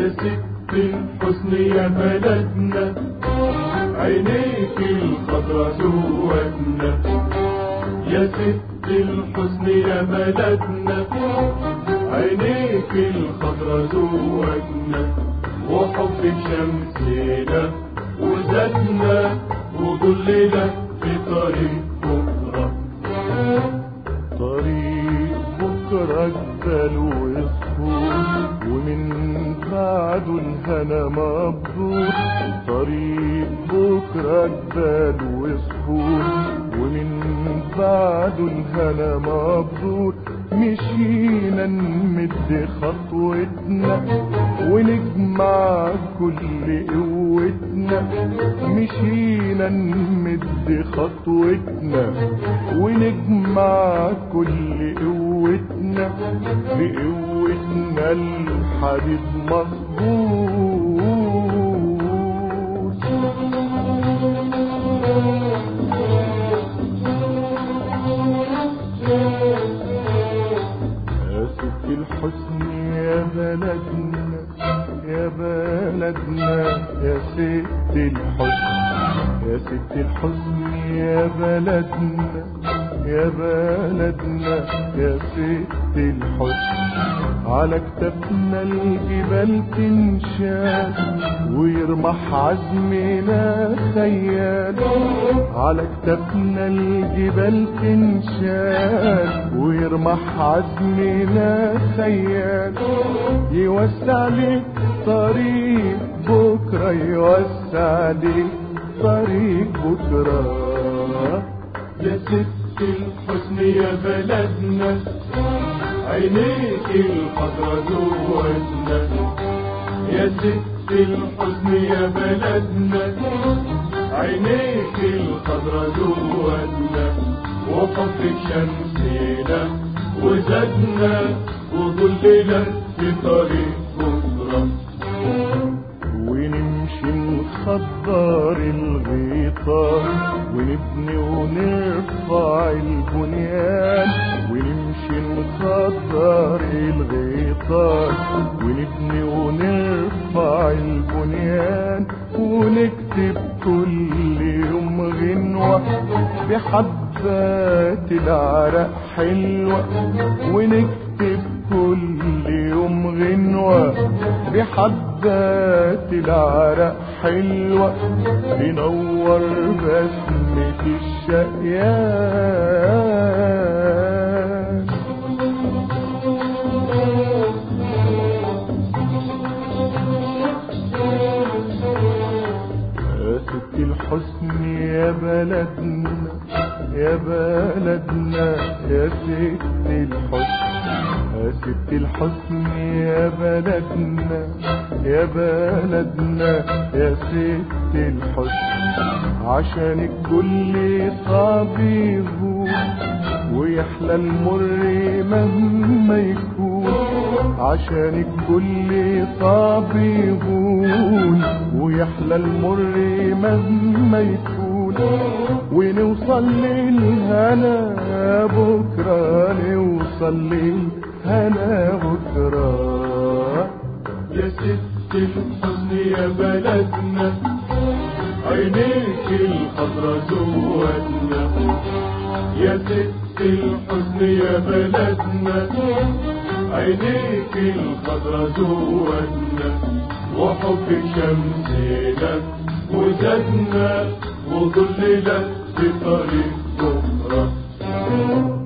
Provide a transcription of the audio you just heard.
يا ست الحسن يا بلدنا عينيك الخضرا زودنا يا ست الحسن يا بلدنا عينيك الخضرا زودنا وحب شمسنا وزادنا وضلنا في طريق بكرة طريق بكرة جبل وصفور ومن بعده الهنا مبدور طريق بكرة جبل وصفور ومن بعده الهنا مبدور مشينا نمد خطوتنا ونجمع كل قوتنا مشينا نمد خطوتنا ونجمع كل قوتنا بقوتنا الحديد مظبوط يا ست الحسن يا بلدنا يا بلدنا يا ست الحسن يا ست الحسن يا بلدنا يا بلدنا يا ست الحسن على كتفنا الجبال تنشال ويرمح عزمنا خيال على كتفنا الجبال تنشال ويرمح عزمنا خيال يوسع لك طريق بكرة يوسع لك طريق بكرة يا ست الحسن يا بلدنا عينيك الخضرا زودنا يا ست الحزن يا بلدنا عينيك الخضرا زودنا وحبك شمسنا وزادنا وظلنا في طريق بكرة ونمشي نخضر الغيطان ونبني ونرفع البنيان ونمشي نخضر الغيطان ونبني ونرفع البنيان ونكتب كل يوم غنوة بحبات العرق حلوة ونكتب كل يوم غنوة بحبات العرق حلوة تنور بسمة الشقيان يا ست الحسن يا بلدنا يا بلدنا يا ست الحسن يا ست الحسن يا بلدنا يا بلدنا يا ست الحسن عشان كل صعب يهون ويحلى المر مهما يكون عشان كل صعب يهون ويحلى المر مهما يكون ونوصل للهنا بكرة نوصل للهنا بكرة يا ست الحزن يا بلدنا عينيك الخضرا زودنا يا ست الحزن يا بلدنا عينيك الخضرا زودنا وحبك شمسنا وزادنا وظلنا في طريق بكره